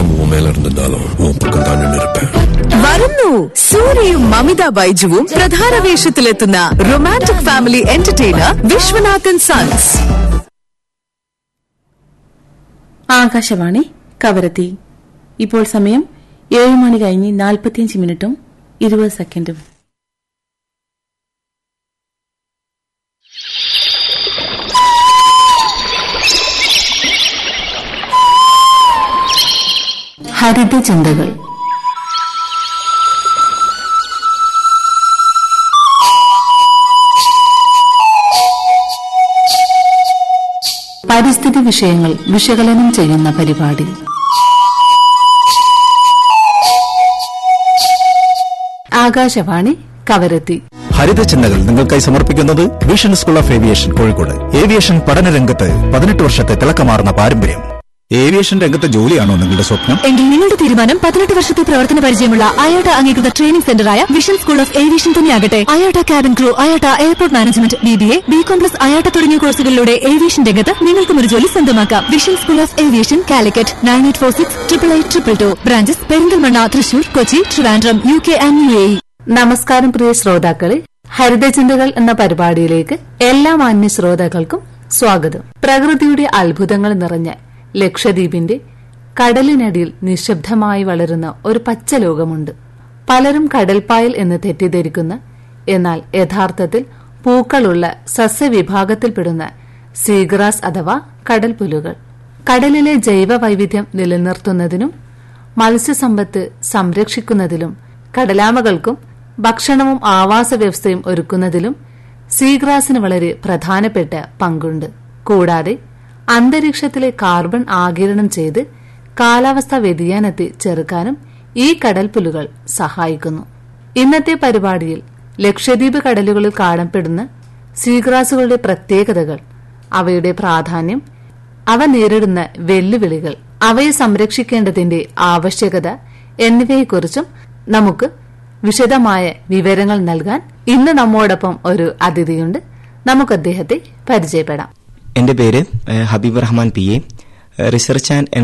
உலகம் உன் மேல இருந்திருந்தாலும் உன் பக்கம் தான் நின்று இருப்பேன் വരുന്നു സൂര്യയും മമിത ബൈജുവും പ്രധാന വേഷത്തിലെത്തുന്ന romantic family entertainer Vishwanathan sons Akashvani Kavaratti ഇപ്പോൾ സമയം ഏഴ് മണി കഴിഞ്ഞ് നാൽപ്പത്തിയഞ്ച് മിനിറ്റും ഇരുപത് സെക്കൻഡും ഹരിത ചിന്തകൾ പരിസ്ഥിതി വിഷയങ്ങൾ വിശകലനം ചെയ്യുന്ന പരിപാടി ആകാശവാണി കവരത്തി ഹരിത ചിന്തകൾ നിങ്ങൾക്കായി സമർപ്പിക്കുന്നത് vision school of aviation Kozhikode aviation പഠന രംഗത്ത് പതിനെട്ട് വർഷത്തെ തിളക്കമാർന്ന പാരമ്പര്യം ഏവിയേഷൻ രംഗത്തെ ജോലിയാണോ നിങ്ങളുടെ സ്വപ്നം എങ്കിൽ നിങ്ങളുടെ തീരുമാനം പതിനെട്ട് വർഷത്തെ പ്രവർത്തന പരിചയമുള്ള അയോട്ട അംഗീകൃത ട്രെയിനിംഗ് സെന്ററായ വിഷൻ സ്കൂൾ ഓഫ് ഏവിയേഷൻ തന്നെയാകട്ടെ IATA cabin crew IATA airport management B B A B com plus IATA തുടങ്ങിയ കോഴ്സുകളിലൂടെ ഏവിയേഷൻ രംഗത്ത് നിങ്ങൾക്കും ഒരു ജോലി സ്വന്തമാക്കാം vision school of aviation Calicut nine eight four six triple eight triple two branches Perinthalmanna Thrissur Kochi Trivandrum U K and U A നമസ്കാരം പ്രിയ ശ്രോതാക്കളെ ഹരിതചിന്തകൾ എന്ന പരിപാടിയിലേക്ക് എല്ലാ മാന്യ ശ്രോതാക്കൾക്കും സ്വാഗതം പ്രകൃതിയുടെ അത്ഭുതങ്ങൾ നിറഞ്ഞ ലക്ഷദ്വീപിന്റെ കടലിനടിയിൽ നിശബ്ദമായി വളരുന്ന ഒരു പച്ച ലോകമുണ്ട് പലരും കടൽപ്പായൽ എന്ന് തെറ്റിദ്ധരിക്കുന്ന എന്നാൽ യഥാർത്ഥത്തിൽ പൂക്കളുള്ള സസ്യവിഭാഗത്തിൽപ്പെടുന്ന സീഗ്രാസ് അഥവാ കടൽപുലുകൾ കടലിലെ ജൈവ വൈവിധ്യം നിലനിർത്തുന്നതിനും മത്സ്യസമ്പത്ത് സംരക്ഷിക്കുന്നതിലും കടലാമകൾക്കും ഭക്ഷണവും ആവാസ വ്യവസ്ഥയും ഒരുക്കുന്നതിലും സീഗ്രാസിന് വളരെ പ്രധാനപ്പെട്ട പങ്കുണ്ട് കൂടാതെ അന്തരീക്ഷത്തിലെ കാർബൺ ആകിരണം ചെയ്ത് കാലാവസ്ഥാ വ്യതിയാനത്തെ ചെറുക്കാനും ഈ കടൽപ്പുലുകൾ സഹായിക്കുന്നു ഇന്നത്തെ പരിപാടിയിൽ ലക്ഷദ്വീപ് കടലുകളിൽ കാണപ്പെടുന്ന സീഗ്രാസുകളുടെ പ്രത്യേകതകൾ അവയുടെ പ്രാധാന്യം അവ നേരിടുന്ന വെല്ലുവിളികൾ അവയെ സംരക്ഷിക്കേണ്ടതിന്റെ ആവശ്യകത എന്നിവയെക്കുറിച്ചും നമുക്ക് വിശദമായ വിവരങ്ങൾ നൽകാൻ ഇന്ന് നമ്മോടൊപ്പം ഒരു അതിഥിയുണ്ട് നമുക്ക് അദ്ദേഹത്തെ പരിചയപ്പെടാം എൻ്റെ പേര് ഏഹ്, Habeeb Rahman P A research and